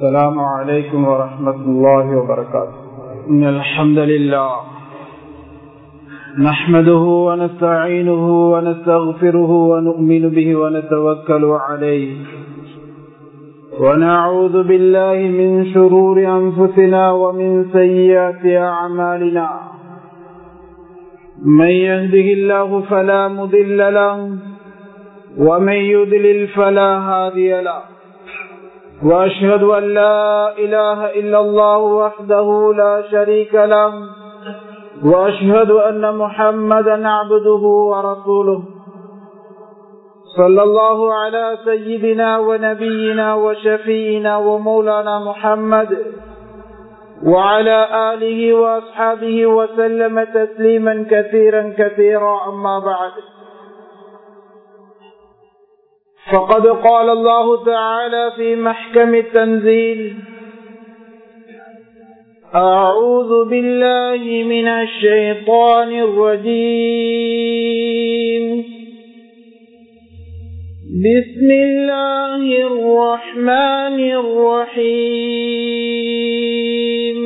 السلام عليكم ورحمة الله وبركاته إن الحمد لله نحمده ونستعينه ونستغفره ونؤمن به ونتوكل عليه ونعوذ بالله من شرور أنفسنا ومن سيئات أعمالنا من يهده الله فلا مضل له ومن يضلل فلا هادي له وأشهد أن لا إله إلا الله وحده لا شريك له وأشهد أن محمدا عبده ورسوله صلى الله على سيدنا ونبينا وشفينا ومولانا محمد وعلى آله وأصحابه وسلم تسليما كثيرا كثيرا أما بعد فقد قال الله تعالى في محكم التنزيل أعوذ بالله من الشيطان الرجيم بسم الله الرحمن الرحيم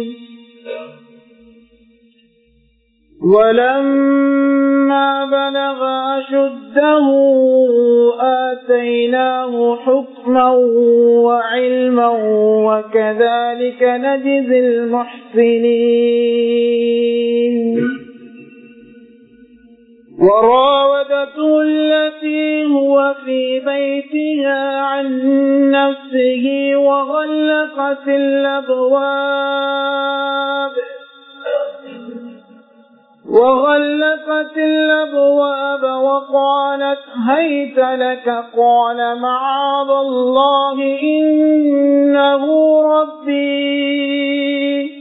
ولما بلغ أشده آتيناه حكما وعلما وكذلك نجزي المحسنين وراودته التي هو في بيتها عن نفسه وغلقت الأبواب وغلقت الأبواب وقالت هيت لك قال معاذ الله إنه ربي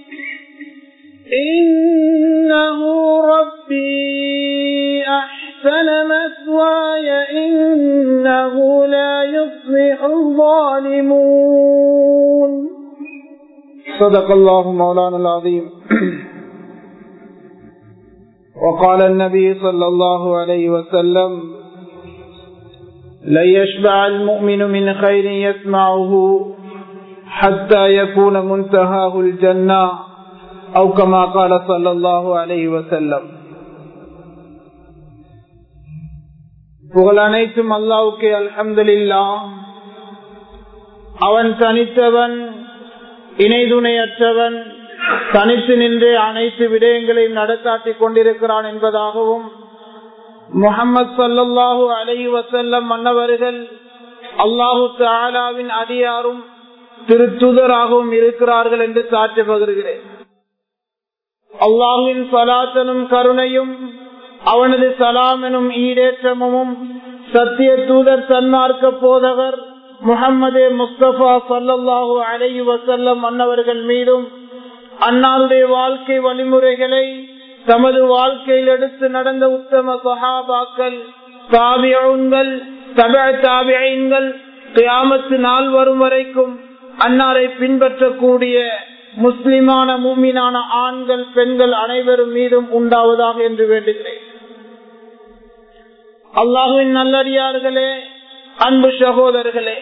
إنه ربي أحسن مثواي إنه لا يصلح الظالمون صدق الله مولانا العظيم وقال النبي صلى الله عليه وسلم لن يشبع المؤمن من خير يسمعه حتى يكون منتهاه الجنة أو كما قال صلى الله عليه وسلم புகழ் அனைத்தும் அல்லாவுக்கு அல்ஹம்துலில்லா அவன் தனித்தவன் இணைதுணையற்றவன் தனித்து நின்று அனைத்து விடயங்களையும் நடத்தாட்டிக் கொண்டிருக்கிறான் என்பதாகவும் முகமது சல்லாஹூ அலை வசல்லம் மன்னவர்கள் அல்லாஹு தாலாவின் அடியாரும் திருத்துதராகவும் இருக்கிறார்கள் என்று சாட்சி பகிர்கிறேன் அல்லாஹுவின் சலாத்தனும் கருணையும் அவனது சலாம் எனும் ஈடேற்றமும் சத்திய தூதர் சன்மார்க்க போதவர் முகமது முஸ்தபா சல்லாஹூ அலை வசல்லம் மன்னவர்கள் மீதும் அன்னாருடைய வாழ்க்கை வழிமுறைகளை தமது வாழ்க்கையில் எடுத்து நடந்த உத்தம சஹாபாக்கள் தாபியங்கள் தப தாபியங்கள் கியாமத்து நாள் வரும் வரைக்கும் அன்னாரை பின்பற்றக்கூடிய முஸ்லிமான மூமினான ஆண்கள் பெண்கள் அனைவரும் மீதும் உண்டாவதாக என்று வேண்டுகிறேன் அல்லாஹுவின் நல்லடியார்களே அன்பு சகோதரர்களே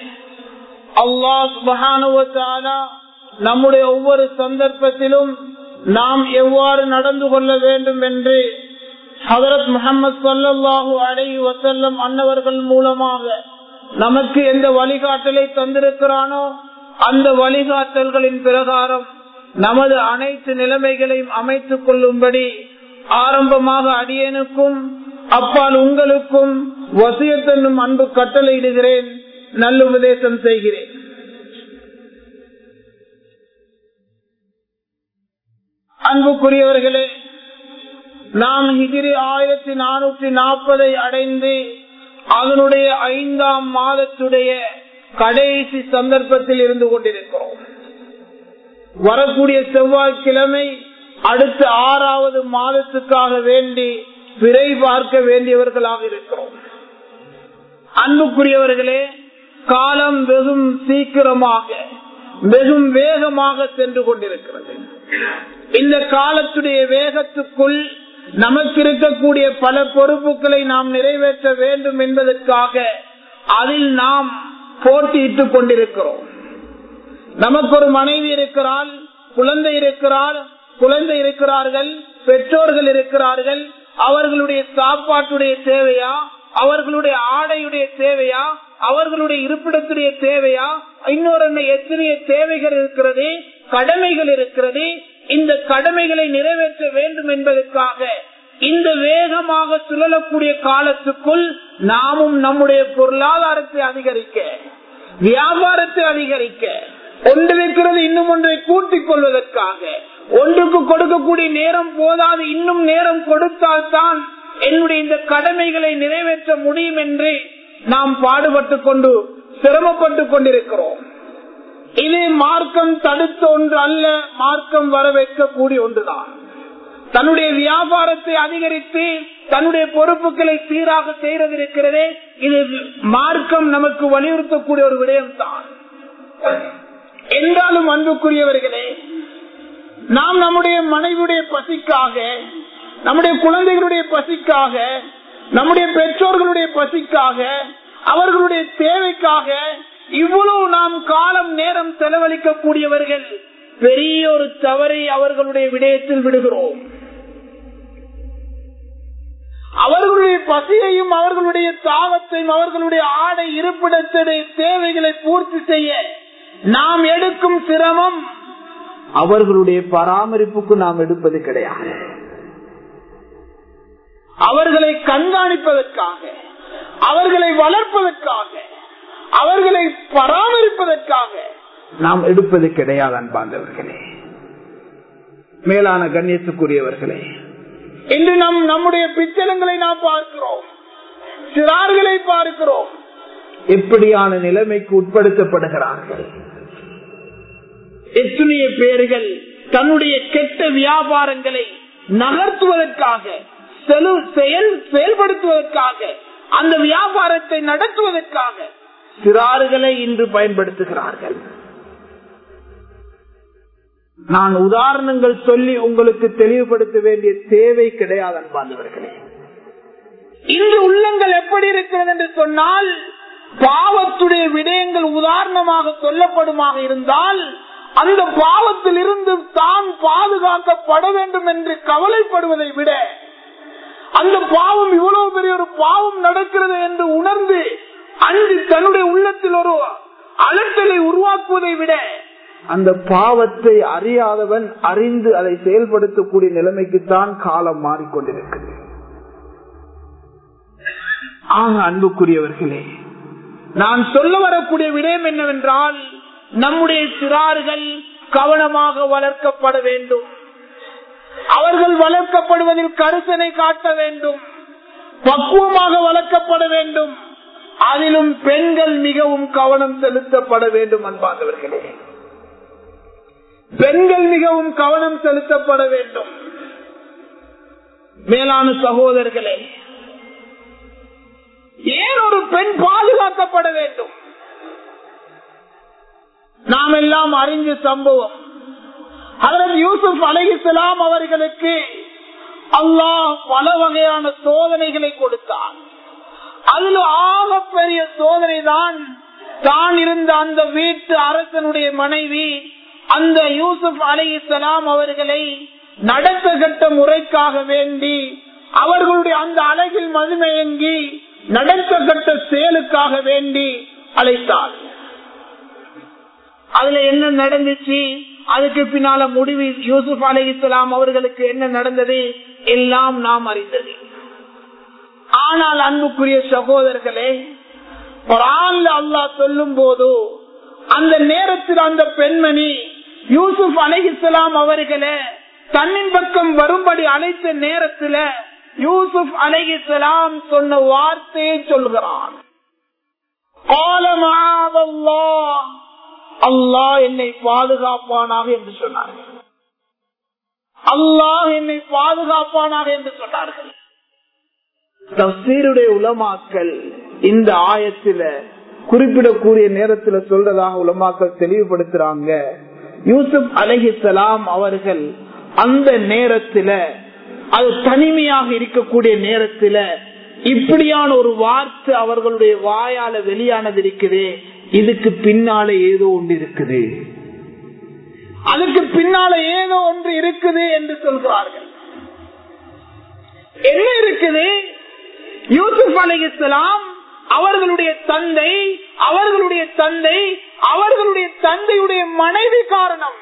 அல்லாஹ் நம்முடைய ஒவ்வொரு சந்தர்ப்பத்திலும் நாம் எவ்வாறு நடந்து கொள்ள வேண்டும் என்று ஹதரத் முகமது சல்லாஹூ அலை வசல்லம் அன்னவர்கள் மூலமாக நமக்கு எந்த வழிகாட்டலை தந்திருக்கிறானோ அந்த வழிகாட்டல்களின் பிரகாரம் நமது அனைத்து நிலைமைகளையும் அமைத்துக் கொள்ளும்படி ஆரம்பமாக அடியனுக்கும் அப்பால் உங்களுக்கும் வசியத்தன்னும் அன்பு கட்டளையிடுகிறேன் நல்ல உபதேசம் செய்கிறேன் அன்புக்குரியவர்களே நாம் ஹிஜிரி ஆயிரத்தி நானூற்றி நாற்பதை அடைந்து அதனுடைய ஐந்தாம் மாதத்துடைய கடைசி சந்தர்ப்பத்தில் இருந்து கொண்டிருக்கிறோம் வரக்கூடிய செவ்வாய்க்கிழமை அடுத்த ஆறாவது மாதத்துக்காக வேண்டி பிறை பார்க்க வேண்டியவர்களாக இருக்கிறோம் அன்புக்குரியவர்களே காலம் வெகும் சீக்கிரமாக வெகும் வேகமாக சென்று கொண்டிருக்கிறது இந்த காலத்துடைய வேகத்துக்குள் நமக்கு இருக்கக்கூடிய பல பொறுப்புகளை நாம் நிறைவேற்ற வேண்டும் என்பதற்காக அதில் நாம் போட்டியிட்டுக் கொண்டிருக்கிறோம் நமக்கு ஒரு மனைவி இருக்கிறாள் குழந்தை இருக்கிறாள் குழந்தை இருக்கிறார்கள் பெற்றோர்கள் இருக்கிறார்கள் அவர்களுடைய சாப்பாட்டுடைய தேவையா அவர்களுடைய ஆடையுடைய தேவையா அவர்களுடைய இருப்பிடத்துடைய தேவையா இன்னொரு எத்தனைய தேவைகள் இருக்கிறது கடமைகள் இருக்கிறது இந்த கடமைகளை நிறைவேற்ற வேண்டும் என்பதற்காக இந்த வேகமாக சுழலக்கூடிய காலத்துக்குள் நாமும் நம்முடைய பொருளாதாரத்தை அதிகரிக்க வியாபாரத்தை அதிகரிக்க ஒன்று இருக்கிறது இன்னும் ஒன்றை கூட்டிக் கொள்வதற்காக ஒன்றுக்கு கொடுக்கக்கூடிய நேரம் போதாது இன்னும் நேரம் கொடுத்தால்தான் என்னுடைய இந்த கடமைகளை நிறைவேற்ற முடியும் என்று நாம் பாடுபட்டு கொண்டு சிரமப்பட்டு கொண்டிருக்கிறோம் இது மார்க்கம் தடுத்த ஒன்று அல்ல மார்க்கம் வர வைக்கக்கூடிய ஒன்றுதான் தன்னுடைய வியாபாரத்தை அதிகரித்து தன்னுடைய பொறுப்புகளை சீராக செய்வது இருக்கிறதே இது மார்க்கம் நமக்கு வலியுறுத்தக்கூடிய ஒரு விடயம்தான் என்றாலும் அன்புக்குரியவர்களே நாம் நம்முடைய மனைவியுடைய பசிக்காக நம்முடைய குழந்தைகளுடைய பசிக்காக நம்முடைய பெற்றோர்களுடைய பசிக்காக அவர்களுடைய தேவைக்காக இவ்வளவு நாம் காலம் நேரம் செலவழிக்கக்கூடியவர்கள் பெரிய ஒரு தவறை அவர்களுடைய விடயத்தில் விடுகிறோம் அவர்களுடைய பசியையும் அவர்களுடைய தாகத்தையும் அவர்களுடைய ஆடை இருப்பிடத்துடைய தேவைகளை பூர்த்தி செய்ய நாம் எடுக்கும் சிரமம் அவர்களுடைய பராமரிப்புக்கு நாம் எடுப்பது கிடையாது அவர்களை கண்காணிப்பதற்காக அவர்களை வளர்ப்பதற்காக அவர்களை பராமரிப்பதற்காக நாம் எடுப்பது கிடையாது அன்பாந்தவர்களே மேலான கண்ணியத்துக்குரியவர்களே இன்று நம் நம்முடைய பிச்சலங்களை நாம் பார்க்கிறோம் சிறார்களை பார்க்கிறோம் எப்படியான நிலைமைக்கு உட்படுத்தப்படுகிறார்கள் எத்தனைய பேர்கள் தன்னுடைய கெட்ட வியாபாரங்களை நகர்த்துவதற்காக செயல் செயல்படுத்துவதற்காக அந்த வியாபாரத்தை நடத்துவதற்காக சிறார்களை இன்று பயன்படுத்துகிறார்கள் நான் உதாரணங்கள் சொல்லி உங்களுக்கு தெளிவுபடுத்த வேண்டிய தேவை கிடையாது அன்பாந்தவர்களே இன்று உள்ளங்கள் எப்படி இருக்கிறது என்று சொன்னால் பாவத்துடைய விடயங்கள் உதாரணமாக சொல்லப்படுமாக இருந்தால் அந்த பாவத்தில் இருந்து தான் பாதுகாக்கப்பட வேண்டும் என்று கவலைப்படுவதை விட அந்த பாவம் இவ்வளவு பெரிய ஒரு பாவம் நடக்கிறது என்று உணர்ந்து அன்று தன்னுடைய உள்ளத்தில் ஒரு அலட்டலை உருவாக்குவதை விட அந்த பாவத்தை அறியாதவன் அறிந்து அதை செயல்படுத்தக்கூடிய நிலைமைக்குத்தான் காலம் மாறிக்கொண்டிருக்கிறது ஆக அன்புக்குரியவர்களே நான் சொல்ல வரக்கூடிய விடயம் என்னவென்றால் நம்முடைய சிறார்கள் கவனமாக வளர்க்கப்பட வேண்டும் அவர்கள் வளர்க்கப்படுவதில் கருசனை காட்ட வேண்டும் பக்குவமாக வளர்க்கப்பட வேண்டும் அதிலும் பெண்கள் மிகவும் கவனம் செலுத்தப்பட வேண்டும் அன்பாதவர்களே பெண்கள் மிகவும் கவனம் செலுத்தப்பட வேண்டும் மேலான சகோதரர்களே ஏன் ஒரு பெண் பாதுகாக்கப்பட வேண்டும் நாம் எல்லாம் அறிஞ்ச சம்பவம் அதற்கு யூசுப் அலைஹிஸ்லாம் அவர்களுக்கு அல்லாஹ் பல வகையான சோதனைகளை கொடுத்தான் அதுல ஆக பெரிய சோதனை தான் தான் இருந்த அந்த வீட்டு அரசனுடைய மனைவி அந்த யூசுப் அலைஹிஸ்லாம் அவர்களை நடத்த கட்ட முறைக்காக வேண்டி அவர்களுடைய அந்த அழகில் மதுமயங்கி நடத்த கட்ட செயலுக்காக வேண்டி அழைத்தார் அதுல என்ன நடந்துச்சு அதுக்கு பின்னால முடிவு யூசுப் அலி இஸ்லாம் அவர்களுக்கு என்ன நடந்தது எல்லாம் நாம் அறிந்தது ஆனால் அன்புக்குரிய சகோதரர்களே குரான்ல அல்லாஹ் சொல்லும் போது அந்த நேரத்தில் அந்த பெண்மணி யூசுப் அலிஹிஸ்லாம் அவர்களை தன்னின் பக்கம் வரும்படி அழைத்த நேரத்துல யூசுப் அலிஹிஸ்லாம் சொன்ன வார்த்தையை சொல்கிறான் அல்லாஹ் என்னை பாதுகாப்பானாக என்று சொன்னார்கள் அல்லாஹ் என்னை பாதுகாப்பானாக என்று சொன்னார்கள் தப்சீருடைய உலமாக்கல் இந்த ஆயத்தில குறிப்பிடக்கூடிய நேரத்துல சொல்றதாக உலமாக்கள் தெளிவுபடுத்துறாங்க யூசுப் அலஹிசலாம் அவர்கள் அந்த நேரத்துல அது தனிமையாக இருக்கக்கூடிய நேரத்துல இப்படியான ஒரு வார்த்தை அவர்களுடைய வாயால வெளியானது இருக்குது இதுக்கு பின்னால ஏதோ ஒன்று இருக்குது அதுக்கு பின்னால ஏதோ ஒன்று இருக்குது என்று சொல்கிறார்கள் என்ன இருக்குது யூசுப் அலி இஸ்லாம் அவர்களுடைய தந்தை அவர்களுடைய தந்தை அவர்களுடைய தந்தையுடைய மனைவி காரணம்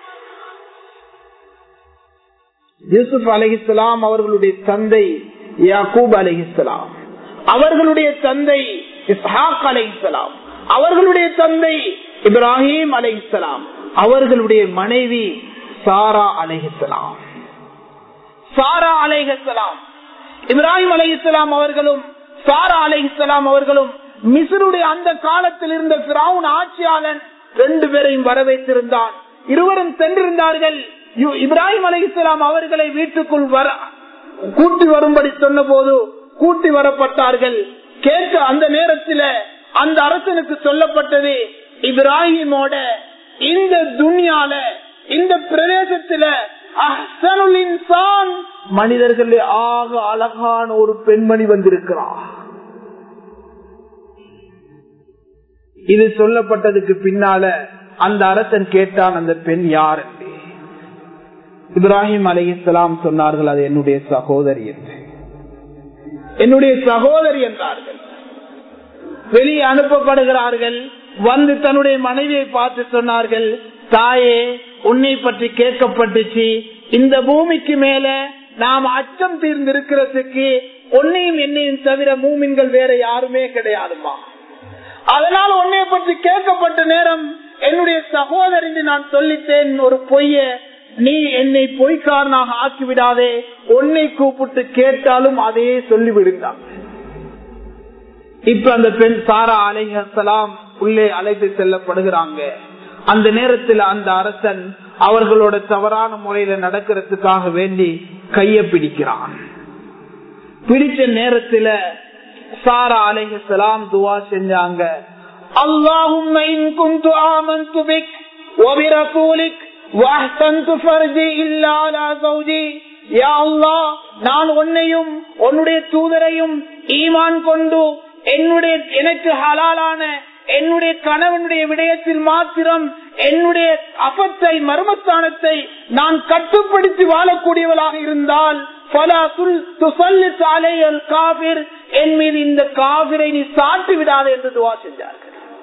யூசுப் அலிஹிஸ்லாம் அவர்களுடைய தந்தை யாக்கூப் அலிஹிஸ்லாம் அவர்களுடைய தந்தை இஸ்ஹாக் அலிஹிஸ்லாம் அவர்களுடைய தந்தை இப்ராஹிம் அலிஹிஸ்லாம் அவர்களுடைய மனைவி சாரா அலிஹிஸ்லாம் சாரா அலைஹலாம் இப்ராஹிம் அலைஹிஸ்லாம் அவர்களும் சாரா அலைஹிஸ்லாம் அவர்களும் மிஸ்ருடைய அந்த காலத்தில் இருந்த பிராவுன் ஆட்சியாளன் ரெண்டு பேரையும் வரவேற்றிருந்தான் இருவரும் சென்றிருந்தார்கள் யு- இப்ராஹிம் அலைஹிஸ்லாம் அவர்களை வீட்டுக்குள் வர கூட்டி வரும்படி சொன்ன போது கூட்டி வரப்பட்டார்கள் கேட்க அந்த நேரத்தில் அந்த அரசனுக்கு சொல்லப்பட்டது இப்ராஹிமோட இந்த துனியால இந்த பிரதேசத்துல அஹ்சனுல் இன்சான் மனிதர்களே ஆக அழகான ஒரு பெண்மணி வந்திருக்கிறார் இது சொல்லப்பட்டதுக்கு பின்னால அந்த அரசன் கேட்டான் அந்த பெண் யார் என்று இப்ராஹிம் அலைஹிஸ்ஸலாம் சொன்னார்கள் அது என்னுடைய சகோதரி என்று என்னுடைய சகோதரி என்றார்கள் வெளியே அனுப்பப்படுகிறார்கள் வந்து தன்னுடைய மனைவியை பார்த்து சொன்னார்கள் தாயே உன்னை பற்றி கேட்கப்பட்டுச்சு இந்த பூமிக்கு மேல நாம் அச்சம் தீர்ந்திருக்கிறதுக்கு உன்னையும் என்னையும் தவிர மூமின்கள் வேற யாருமே கிடையாதுமா அதனால உன்னை பற்றி கேட்கப்பட்ட நேரம் என்னுடைய சகோதரி நான் சொல்லித்தேன் ஒரு பொய்ய நீ என்னை பொய்க்காரனாக ஆக்கிவிடாதே உன்னை கூப்பிட்டு கேட்டாலும் அதையே சொல்லிவிடுங்க இப்ப அந்த பெண் சாரா அலைஹலாம் உள்ளே அழைத்து செல்லப்படுகிறாங்க அந்த நேரத்தில் அந்த அரசன் அவர்களோட தவறான முறையில நடக்கிறதுக்காக வேண்டி கைய பிடிக்கிறான் பிடிச்ச நேரத்துல சாரா அலைஹலாம் துவா செஞ்சாங்க اللهم إن كنت آمنت بك وبرسولك واحسنت فرجي إلا على زوجي யா அல்லாஹ் நான் உன்னையும் உன்னுடைய தூதரையும் ஈமான் கொண்டு என்னுடைய எனக்கு ஹலாலான என்னுடைய கணவனுடைய விடயத்தில் மாத்திரம் என்னுடைய அபத்தை மர்மஸ்தானத்தை நான் கட்டுப்படுத்தி வாழக்கூடியவளாக இருந்தால் பலா சுல் துசல்லு சாலையல் காபிர் என் மீது இந்த காபிரை நீ சாட்டி விடாதே என்று துவா செஞ்சார்கள்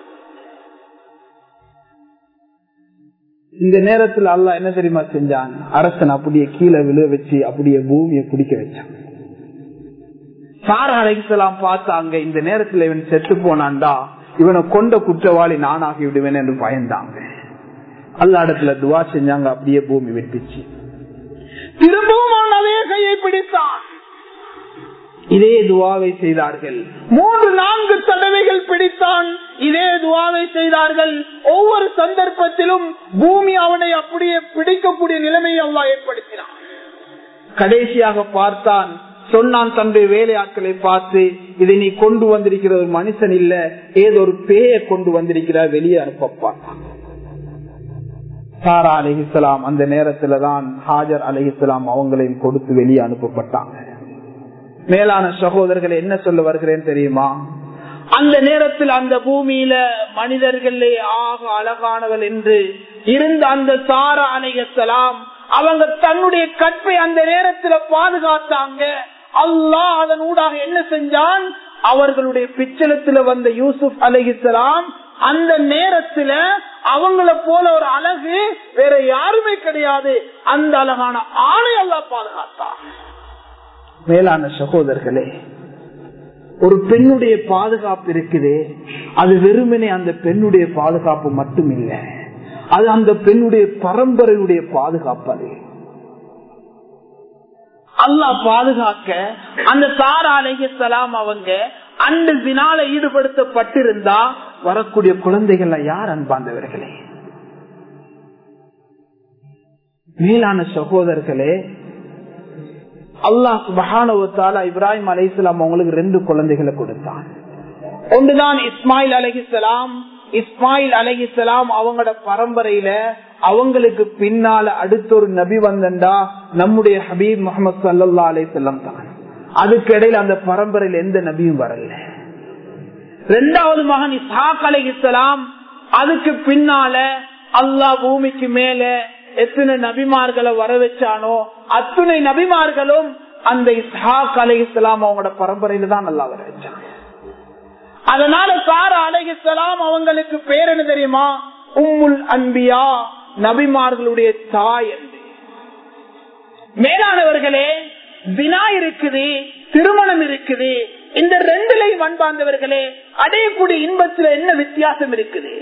இந்த நேரத்தில் அல்லாஹ் என்ன தெரியுமா செஞ்சான் அரசன் அப்படியே கீழே விழ வச்சு அப்படியே பூமியை குடிக்க வச்சான் சாரா அலைக்கலாம் பார்த்தாங்க இந்த நேரத்தில் இவன் செத்து போனான்டா இவனை கொண்ட குற்றவாளி நானாகி விடுவேன் என்று பயந்தாங்க அல்ல இடத்துல துவா செஞ்சாங்க அப்படியே பூமி வெட்டிச்சு திரும்பவும் அவன் அதே கையை பிடித்தான் இதே துவாவை செய்தார்கள் மூன்று நான்கு தடவைகள் பிடித்தான் இதே துவாவை செய்தார்கள் ஒவ்வொரு சந்தர்ப்பத்திலும் பூமி அவனை அப்படியே பிடிக்கக்கூடிய நிலைமையை அல்லா ஏற்படுத்தினான் கடைசியாக பார்த்தான் சொன்னான் தன்னுடைய வேலையாட்களை பார்த்து இதை நீ கொண்டு வந்திருக்கிற ஒரு மனுஷன் இல்ல ஏதோ ஒரு பேய கொண்டு வந்திருக்கிறார் வெளியே அனுப்பப்பான் சாரா அலிஹிஸ்லாம் அந்த நேரத்துல தான் ஹாஜர் அலிஹிஸ்லாம் அவங்களையும் கொடுத்து வெளியே அனுப்பப்பட்டாங்க மேலான சகோதரர்களை என்ன சொல்ல வருகிறேன் தெரியுமா அந்த நேரத்தில் அந்த பூமியில மனிதர்களே ஆக அழகானவள் என்று இருந்த அந்த சாரா அணையத்தலாம் அவங்க தன்னுடைய கற்பை அந்த நேரத்துல பாதுகாத்தாங்க அல்லாஹ் அதன் ஊடாக என்ன செஞ்சான் அவர்களுடைய பிச்சலத்துல வந்த யூசுப் அலஹிசலாம் அந்த நேரத்துல அவங்கள போல ஒரு அழகு வேற யாருமே கிடையாது அந்த அழகான ஆணை அல்லா பாதுகாத்தான் மேலான சகோதரர்களே ஒரு பெண்ணுடைய பாதுகாப்பு இருக்குது அது வெறுமனே அந்த பெண்ணுடைய பாதுகாப்பு மட்டும் இல்லை அது அந்த பெண்ணுடைய பரம்பரையுடைய பாதுகாப்பு அது அல்லாஹ் பாதுகாக்க அந்த சாரா அலைஹலாம் அவங்க அந்த வினால ஈடுபடுத்தப்பட்டிருந்தா வரக்கூடிய குழந்தைகள் யார் அன்பாந்தவர்களே மேலான சகோதரர்களே அல்லாஹ் சுபஹானவத்தால இப்ராஹிம் அலைஹிஸ்லாம் அவங்களுக்கு ரெண்டு குழந்தைகளை கொடுத்தான் ஒன்றுதான் இஸ்மாயில் அலஹிசலாம் இஸ்மாயில் அலஹிசலாம் அவங்களோட பரம்பரையில அவங்களுக்கு பின்னால அடுத்த ஒரு நபி வந்தண்டா நம்முடைய ஹபீப் முகமது சல்லா அலிசல்லாம் தான் அதுக்கு இடையில அந்த பரம்பரையில எந்த நபியும் வரல ரெண்டாவது மகன் இஸ்ஹாக் அலிஹிசலாம் அதுக்கு பின்னால அல்லாஹ் பூமிக்கு மேல எத்தனை நபிமார்களை வர வச்சானோ அத்துணை நபிமார்களும் அந்த இஸ்ஹாக் அலை இஸ்லாம் அவங்களோட பரம்பரையில தான் நல்லா வர வச்சாங்க அதனால சாரா அலை இஸ்லாம் அவங்களுக்கு பேர் என்ன தெரியுமா உம்முல் அன்பியா நபிமார்களுடைய தாய் என்று மேலானவர்களே வினா இருக்குது திருமணம் இருக்குது இந்த ரெண்டுலையும் அன்பார்ந்தவர்களே அடையக்கூடிய இன்பத்துல என்ன வித்தியாசம் இருக்குது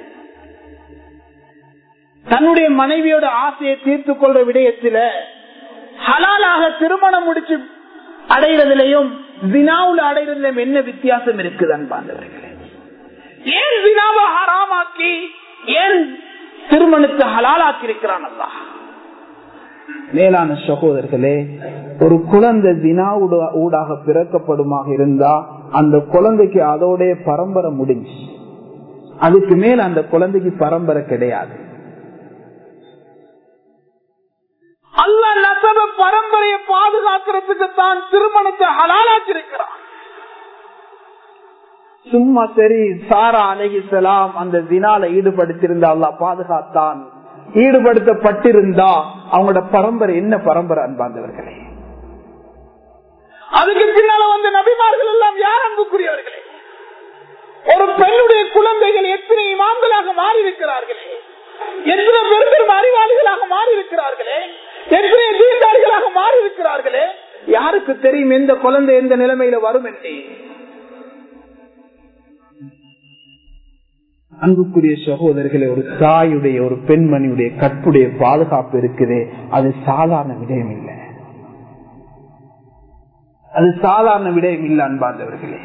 தன்னுடைய மனைவியோட ஆசையை தீர்த்து கொள்ற விடயத்துல ஹலாலாக திருமணம் முடிச்சு அடைகிறதுலையும் வினாவுல அடைகிறதுலையும் என்ன வித்தியாசம் இருக்குது அன்பார்ந்தவர்களே ஏன் வினாவை ஹராமாக்கி ஏன் திருமணத்தை ஹலாலாக்கி இருக்கிறான் அல்லாஹ் மேலான சகோதரர்களே ஒரு குழந்தை தினா ஊடாக பிறக்கப்படுமாக இருந்தா அந்த குழந்தைக்கு அதோடைய பரம்பரை முடிஞ்சு அதுக்கு மேல அந்த குழந்தைக்கு பரம்பரை கிடையாது அல்ல நசப பரம்பரையை பாதுகாக்கிறதுக்கு தான் திருமணத்தை ஹலாலாக்கிருக்கிறான் சும்மா சரி சாரா அழகிசலாம் அந்த தினால ஈடுபடுத்தியிருந்த அல்லா பாதுகாத்தான் ஈடுபடுத்தப்பட்டிருந்தா அவங்களோட பரம்பரை என்ன பரம்பரை அன்பாந்தவர்களே அதுக்கு பின்னால வந்த நபிமார்கள் எல்லாம் யார் அன்புக்குரியவர்களே ஒரு பெண்ணுடைய குழந்தைகள் எத்தனை இமாம்களாக மாறி இருக்கிறார்களே எத்தனை பெரும் பெரும் அறிவாளிகளாக மாறி இருக்கிறார்களே எத்தனை தீண்டாளிகளாக மாறி இருக்கிறார்களே யாருக்கு தெரியும் எந்த குழந்தை எந்த நிலைமையில வரும் என்று அன்புக்குரிய சகோதரர்களே ஒரு தாயுடைய ஒரு பெண்மணியுடைய கற்புடைய பாதுகாப்பு இருக்குது அது சாதாரண விடயம் இல்லை அது சாதாரண விடயம் இல்லை அன்பார்ந்தவர்களே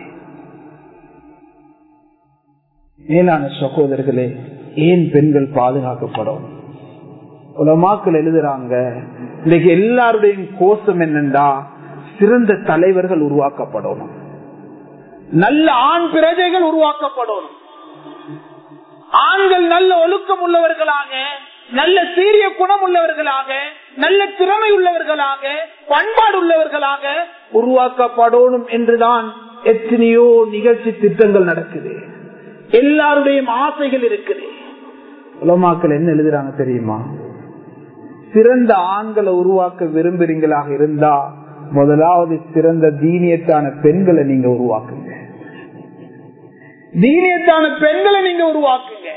மேலான சகோதரர்களே ஏன் பெண்கள் பாதுகாக்கப்படும் உலமாக்கள் எழுதுறாங்க இன்னைக்கு எல்லாருடைய கோஷம் என்னண்டா சிறந்த தலைவர்கள் உருவாக்கப்படணும் நல்ல ஆண் பிரஜைகள் உருவாக்கப்படணும் ஆண்கள் நல்ல ஒழுக்கம் உள்ளவர்களாக நல்ல சீரிய குணம் உள்ளவர்களாக நல்ல திறமை உள்ளவர்களாக பண்பாடு உள்ளவர்களாக உருவாக்கப்படணும் என்றுதான் எத்தனையோ நிகழ்ச்சி திட்டங்கள் நடக்குது எல்லாருடைய ஆசைகள் இருக்குது உலமாக்கள் என்ன எழுதுறாங்க தெரியுமா சிறந்த ஆண்களை உருவாக்க விரும்புறீங்களாக இருந்தா முதலாவது சிறந்த தீனியத்தான பெண்களை நீங்க உருவாக்குங்க தீனியத்தான பெண்களை நீங்க உருவாக்குங்க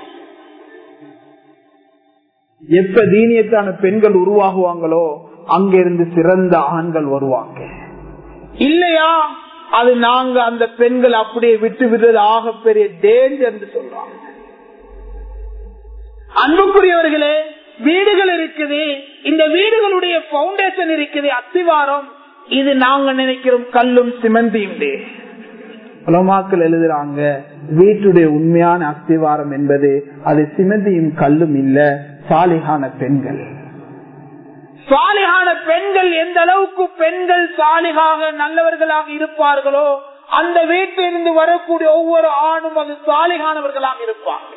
எப்ப தீனியத்தான பெண்கள் உருவாகுவாங்களோ அங்கிருந்து சிறந்த ஆண்கள் வருவாங்க இல்லையா அது நாங்க அந்த பெண்கள் அப்படியே விட்டு விடுறது ஆக பெரிய டேஞ்சர் என்று சொல்றாங்க அன்புக்குரியவர்களே வீடுகள் இருக்குது இந்த வீடுகளுடைய பவுண்டேஷன் இருக்குது அத்திவாரம் இது நாங்க நினைக்கிறோம் கல்லும் சிமந்தியும் உலமாக்கள் எழுதுறாங்க வீட்டுடைய உண்மையான அஸ்திவாரம் என்பது அது சிமந்தியும் கல்லும் இல்ல சாலிகான பெண்கள் சாலிகான பெண்கள் எந்த அளவுக்கு பெண்கள் சாலிகாக நல்லவர்களாக இருப்பார்களோ அந்த வீட்டிலிருந்து வரக்கூடிய ஒவ்வொரு ஆணும் அது சாலிகானவர்களாக இருப்பாங்க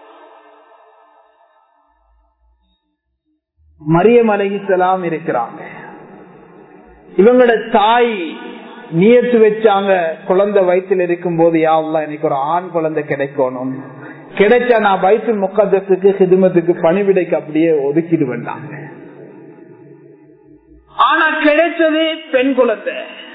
மரியம் அலகிசலாம் இருக்கிறாங்க இவங்களோட தாய் நியத்து வச்சாங்க குழந்தை வயிற்றுல இருக்கும் போது யாவெல்லாம் எனக்கு ஒரு ஆண் குழந்தை கிடைக்கணும் கிடைச்சா நான் வயிற்று முக்கத்துக்கு ஹிதுமத்துக்கு பணிவிடைக்கு அப்படியே ஒதுக்கிடு வேண்டாங்க ஆனா கிடைச்சது பெண் குழந்தை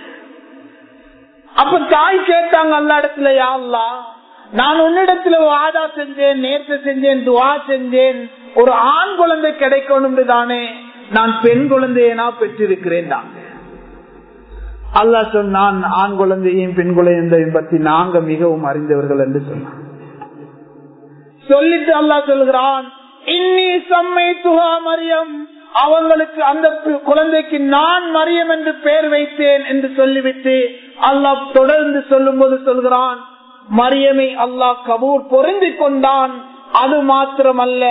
அப்ப தாய் கேட்டாங்க அல்ல இடத்துல யாவெல்லாம் நான் உன்னிடத்துல வாதா செஞ்சேன் நேர்த்து செஞ்சேன் துவா செஞ்சேன் ஒரு ஆண் குழந்தை கிடைக்கணும் தானே நான் பெண் குழந்தையனா பெற்றிருக்கிறேன் தாங்க அல்லா சொன்னான் ஆண் குழந்தையும் பெண் குழந்தையும் பற்றி நாங்க மிகவும் அறிந்தவர்கள் என்று சொன்னான் சொல்லிட்டு அல்லா சொல்கிறான் இன்னி சம்மை துகா மரியம் அவங்களுக்கு அந்த குழந்தைக்கு நான் மரியம் என்று பெயர் வைத்தேன் என்று சொல்லிவிட்டு அல்லாஹ் தொடர்ந்து சொல்லும் போது சொல்கிறான் மரியமை அல்லாஹ் கபூர் பொருந்தி கொண்டான் அது மாத்திரமல்ல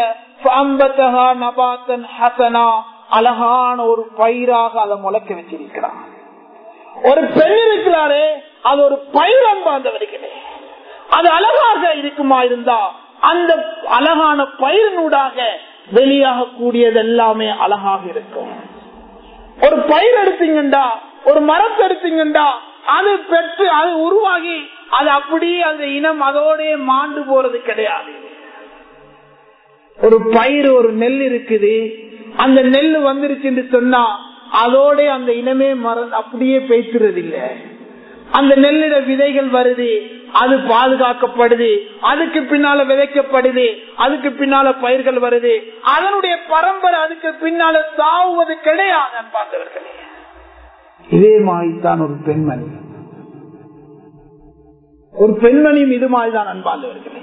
அழகான ஒரு பயிராக அதை முளைக்க வச்சிருக்கிறான் ஒரு பெண் இருக்கிறாரே அது ஒரு பயிர் அன்பாந்தவர்களே அது அழகாக இருக்குமா இருந்தா அந்த அழகான பயிரினூடாக வெளியாக கூடியது எல்லாமே அழகாக இருக்கும் ஒரு பயிர் எடுத்தீங்கண்டா ஒரு மரத்தை எடுத்தீங்கண்டா அது பெற்று அது உருவாகி அது அப்படியே அந்த இனம் அதோட மாண்டு போறது கிடையாது ஒரு பயிர் ஒரு நெல் இருக்குது அந்த நெல் வந்துருச்சுன்னு சொன்னா அதோட அந்த இனமே மற அப்படியே பேசுறது இல்ல அந்த நெல்லிட விதைகள் வருது அது பாதுகாக்கப்படுது அதுக்கு பின்னால விதைக்கப்படுது அதுக்கு பின்னால பயிர்கள் வருது அதனுடைய பரம்பரை அதுக்கு பின்னால சாவுவது கிடையாது அன்பாந்தவர்களே இதே மாதிரிதான் ஒரு பெண்மணி ஒரு பெண்மணியும் இது மாதிரிதான் அன்பாந்தவர்களே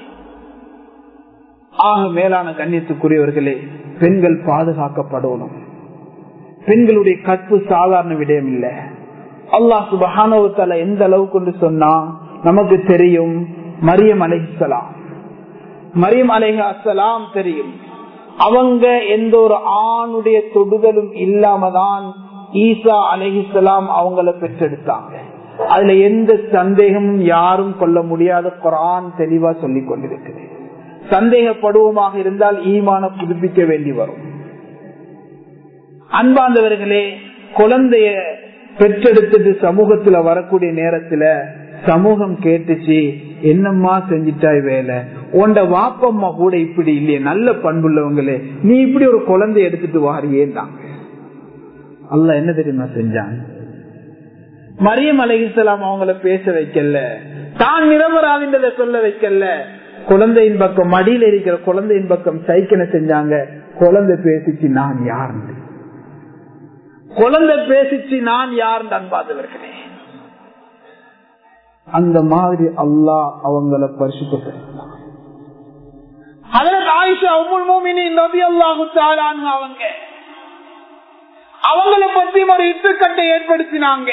ஆக மேலான கண்ணியத்துக்குரியவர்களே பெண்கள் பாதுகாக்கப்படணும் பெண்களுடைய கற்பு சாதாரண விடயம் இல்லை அல்லாஹ் சுபஹானவத்தால எந்த அளவு கொண்டு சொன்னா நமக்கு தெரியும் மரியம் அலைஹலாம் மரியம் அலைஹலாம் தெரியும் அவங்க எந்த ஒரு ஆணுடைய தொடுதலும் இல்லாம தான் ஈசா அலைஹிசலாம் அவங்கள பெற்றெடுத்தாங்க அதுல எந்த சந்தேகமும் யாரும் கொள்ள முடியாத குரான் தெளிவா சொல்லிக் கொண்டிருக்கிறது சந்தேகப்படுவோமாக இருந்தால் ஈமான புதுப்பிக்க வேண்டி வரும் அன்பாந்தவர்களே குழந்தைய பெற்றெடுத்துட்டு சமூகத்துல வரக்கூடிய நேரத்துல சமூகம் கேட்டுச்சு என்னம்மா செஞ்சிட்டாய் வேலை உண்ட வாப்பம்மா கூட இப்படி இல்லையே நல்ல பண்புள்ளவங்களே நீ இப்படி ஒரு குழந்தை எடுத்துட்டு வாரியேன்டாங்க அல்ல என்ன தெரியுமா செஞ்சான் மரியம் அலைஹிஸ்லாம் அவங்கள பேச வைக்கல தான் நிரபராதின்றத சொல்ல வைக்கல குழந்தையின் பக்கம் மடியில இருக்கிற குழந்தையின் பக்கம் சைக்கிளை செஞ்சாங்க குழந்தை பேசிச்சு நான் யாருன்னு குழந்தை பேசிச்சு நான் யார் அன்பாதவர்களே அந்த மாதிரி அல்லாஹ் அவங்கள பரிசுத்தப்படுத்தினான் ஆயிஷா உமுல் மோமினி நபி அல்லாஹு அவங்க அவங்கள பத்தி ஒரு இட்டுக்கட்டை ஏற்படுத்தினாங்க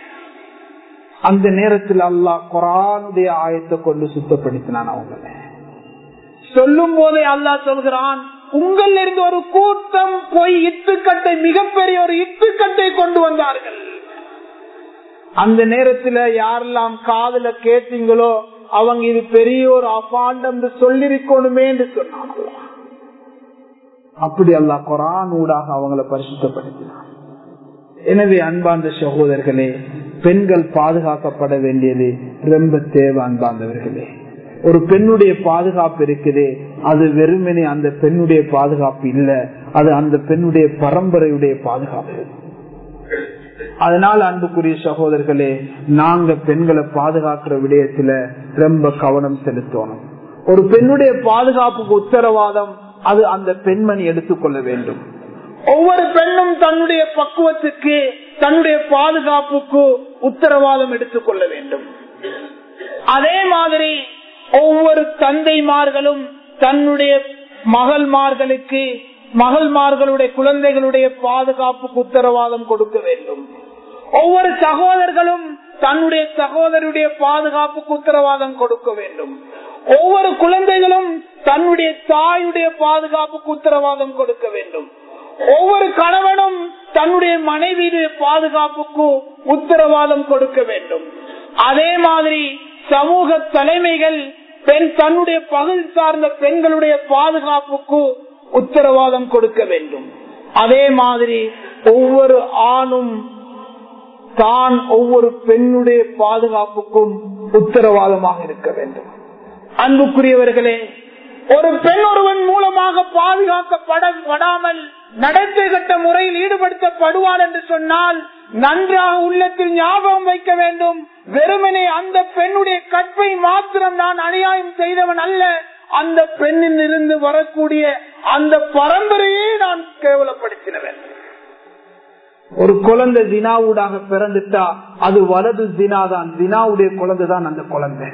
அந்த நேரத்தில் அல்லாஹ் குரானுடைய ஆயத்தை கொண்டு சுத்தப்படுத்தினான் அவங்கள சொல்லும் போதே அல்லாஹ் சொல்கிறான் உங்கள் இருந்து ஒரு கூட்டம் போய் இட்டுக்கட்டை மிகப்பெரிய ஒரு இட்டுக்கட்டை கொண்டு வந்தார்கள் அந்த நேரத்துல யாரெல்லாம் காதல கேட்டீங்களோ அவங்க இது பெரிய ஒரு அபாண்டம் சொல்லிருக்கணுமே என்று சொன்னாங்க அப்படி அல்லா குரான் ஊடாக அவங்கள பரிசுத்தப்படுத்தினார் எனவே அன்பார்ந்த சகோதரர்களே பெண்கள் பாதுகாக்கப்பட வேண்டியது ரொம்ப தேவை அன்பார்ந்தவர்களே ஒரு பெண்ணுடைய பாதுகாப்பு இருக்குது அது வெறுமனே அந்த பெண்ணுடைய பாதுகாப்பு இல்ல அது அந்த பெண்ணுடைய பரம்பரையுடைய பாதுகாப்பு அதனால அன்புக்குரிய சகோதரர்களே நாங்க பெண்களை பாதுகாக்கிற விடயத்துல ரொம்ப கவனம் செலுத்தணும் ஒரு பெண்ணுடைய பாதுகாப்புக்கு உத்தரவாதம் அது அந்த பெண்மணி எடுத்துக்கொள்ள வேண்டும் ஒவ்வொரு பெண்ணும் தன்னுடைய பக்குவத்துக்கு தன்னுடைய பாதுகாப்புக்கு உத்தரவாதம் எடுத்துக்கொள்ள வேண்டும் அதே மாதிரி ஒவ்வொரு தந்தைமார்களும் தன்னுடைய மகள்மார்களுக்கு மகள்மார்களுடைய குழந்தைகளுடைய பாதுகாப்புக்கு உத்தரவாதம் கொடுக்க வேண்டும் ஒவ்வொரு சகோதரர்களும் தன்னுடைய சகோதரருடைய பாதுகாப்புக்கு உத்தரவாதம் கொடுக்க வேண்டும் ஒவ்வொரு குழந்தைகளும் தன்னுடைய தாயுடைய பாதுகாப்புக்கு உத்தரவாதம் கொடுக்க வேண்டும் ஒவ்வொரு கணவனும் தன்னுடைய மனைவியுடைய பாதுகாப்புக்கு உத்தரவாதம் கொடுக்க வேண்டும் அதே மாதிரி சமூக தலைமைகள் பெண் தன்னுடைய பகுதி சார்ந்த பெண்களுடைய பாதுகாப்புக்கு உத்தரவாதம் கொடுக்க வேண்டும் அதே மாதிரி ஒவ்வொரு ஆணும் தான் ஒவ்வொரு பெண்ணுடைய பாதுகாப்புக்கும் உத்தரவாதமாக இருக்க வேண்டும் அன்புக்குரியவர்களே ஒரு பெண் ஒருவன் மூலமாக பாதுகாக்கப்படாமல் நடத்தை கட்ட முறையில் ஈடுபடுத்தப்படுவார் என்று சொன்னால் நன்றாக உள்ளத்தில் ஞாபகம் வைக்க வேண்டும் வெறுமனே அந்த பெண்ணுடைய கற்பை மாத்திரம் நான் அநியாயம் செய்தவன் அல்ல அந்த பெண்ணில் இருந்து வரக்கூடிய அந்த பரம்பரையே நான் கேவலப்படுத்தினவன் ஒரு குழந்தை தினாவூடாக பிறந்துட்டா அது வலது தினாதான் தினாவுடைய குழந்தை தான் அந்த குழந்தை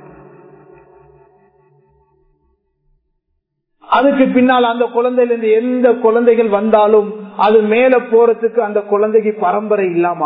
அதுக்கு பின்னால் அந்த குழந்தையிலிருந்து எந்த குழந்தைகள் வந்தாலும் அது மேல போறதுக்கு அந்த குழந்தைக்கு பரம்பரை இல்லாம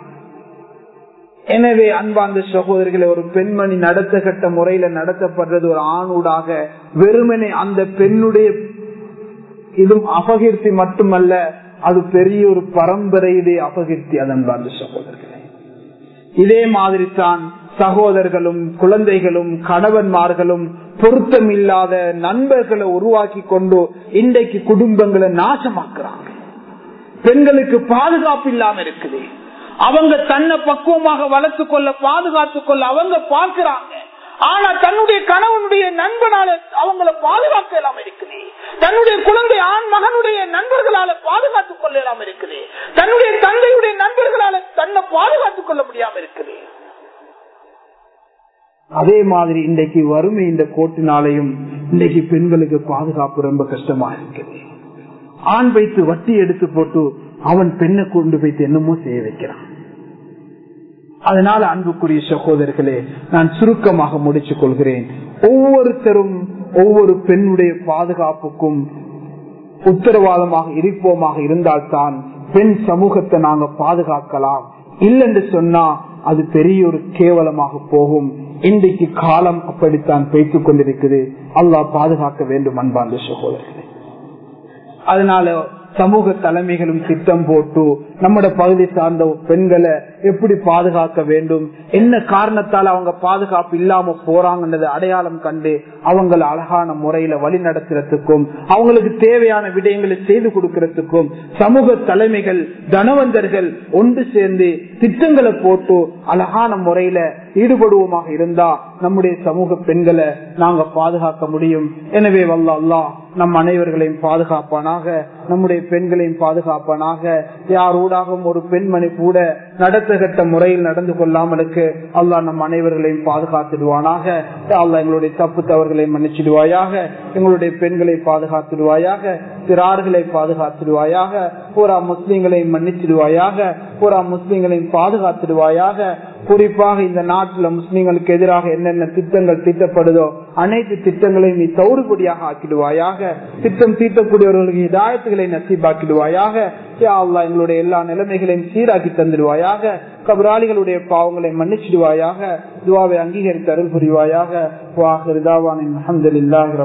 எனவே அன்பாந்த சகோதரிகளை ஒரு பெண்மணி நடத்த கட்ட முறையில நடத்தப்படுறது ஒரு ஆணூடாக வெறுமனே அந்த பெண்ணுடைய இதுவும் அபகீர்த்தி மட்டுமல்ல அது பெரிய ஒரு பரம்பரையுடைய அபகீர்த்தி அதன் அன்பார்ந்த சகோதரர்களே இதே மாதிரி தான் சகோதரர்களும் குழந்தைகளும் கணவன்மார்களும் பொருத்தம் இல்லாத நண்பர்களை உருவாக்கி கொண்டு இன்றைக்கு குடும்பங்களை நாசமாக்குறாங்க பெண்களுக்கு பாதுகாப்பு இல்லாம இருக்குது அவங்க தன்னை பக்குவமாக வளர்த்து கொள்ள பாதுகாத்துக் கொள்ள அவங்க பார்க்கிறாங்க ஆனா தன்னுடைய கணவனுடைய நண்பனால அவங்கள பாதுகாக்க இல்லாம இருக்குது தன்னுடைய குழந்தை ஆண் மகனுடைய நண்பர்களால பாதுகாத்துக் கொள்ள இல்லாம இருக்குது தன்னுடைய தந்தையுடைய நண்பர்களால தன்னை பாதுகாத்துக் கொள்ள முடியாம இருக்குது அதே மாதிரி இன்றைக்கு வறுமை இந்த கோட்டினாலையும் இன்றைக்கு பெண்களுக்கு பாதுகாப்பு ரொம்ப கஷ்டமா இருக்குது ஆண் வைத்து வட்டி எடுத்து போட்டு அவன் பெண்ணை கொண்டு வைத்து என்னமோ செய்ய வைக்கிறான் அதனால அன்புக்குரிய சகோதரர்களே நான் சுருக்கமாக முடிச்சுக் கொள்கிறேன் ஒவ்வொருத்தரும் ஒவ்வொரு பெண்ணுடைய பாதுகாப்புக்கும் உத்தரவாதமாக இருப்போமாக இருந்தால்தான் பெண் சமூகத்தை நாங்க பாதுகாக்கலாம் இல்லென்று சொன்னா அது பெரிய ஒரு கேவலமாக போகும் இன்றைக்கு காலம் அப்படித்தான் பேய்த்துக் கொண்டிருக்குது அல்லாஹ் பாதுகாக்க வேண்டும் அன்பார்ந்த சகோதரர்களே அதனால சமூக தலைமைகளும் திட்டம் போட்டு நம்மட பகுதி சார்ந்த பெண்களை எப்படி பாதுகாக்க வேண்டும் என்ன காரணத்தால் அவங்க பாதுகாப்பு இல்லாம போறாங்கன்றதை அடையாளம் கண்டு அவங்களை அழகான முறையில வழி நடத்துறதுக்கும் அவங்களுக்கு தேவையான விடயங்களை செய்து கொடுக்கறதுக்கும் சமூக தலைமைகள் தனவந்தர்கள் ஒன்று சேர்ந்து திட்டங்களை போட்டு அழகான முறையில ஈடுபடுவோமாக இருந்தா நம்முடைய சமூக பெண்களை நாங்க பாதுகாக்க முடியும் எனவே வல்ல அல்லா நம் அனைவர்களையும் பாதுகாப்பானாக நம்முடைய பெண்களையும் பாதுகாப்பானாக யார் ஊடாகவும் ஒரு பெண்மணி கூட நடத்தகட்ட முறையில் நடந்து கொள்ளாமலுக்கு அல்லாஹ் நம் அனைவர்களையும் பாதுகாத்துடுவானாக அல்லாஹ் எங்களுடைய தப்பு தவறுகளை மன்னிச்சிடுவாயாக எங்களுடைய பெண்களை பாதுகாத்துடுவாயாக சிறார்களை பாதுகாத்துடுவாயாக பூரா முஸ்லீம்களையும் மன்னிச்சிடுவாயாக பூரா முஸ்லீம்களையும் பாதுகாத்துடுவாயாக குறிப்பாக இந்த நாட்டில் முஸ்லீம்களுக்கு எதிராக என்னென்ன திட்டங்கள் தீட்டப்படுதோ அனைத்து திட்டங்களையும் நீ தௌறுபடியாக ஆக்கிடுவாயாக திட்டம் தீட்டக்கூடியவர்களுக்கு இதாயத்துகளை நசீபாக்கிடுவாயாக அல்லா எங்களுடைய எல்லா நிலைமைகளையும் சீராக்கி தந்துடுவாயாக கபராளிகளுடைய பாவங்களை மன்னிச்சிடுவாயாக துவாவை அங்கீகரித்து அருள் புரிவாயாக வாஹிருதாவானின் அஹமதுல்லாஹ்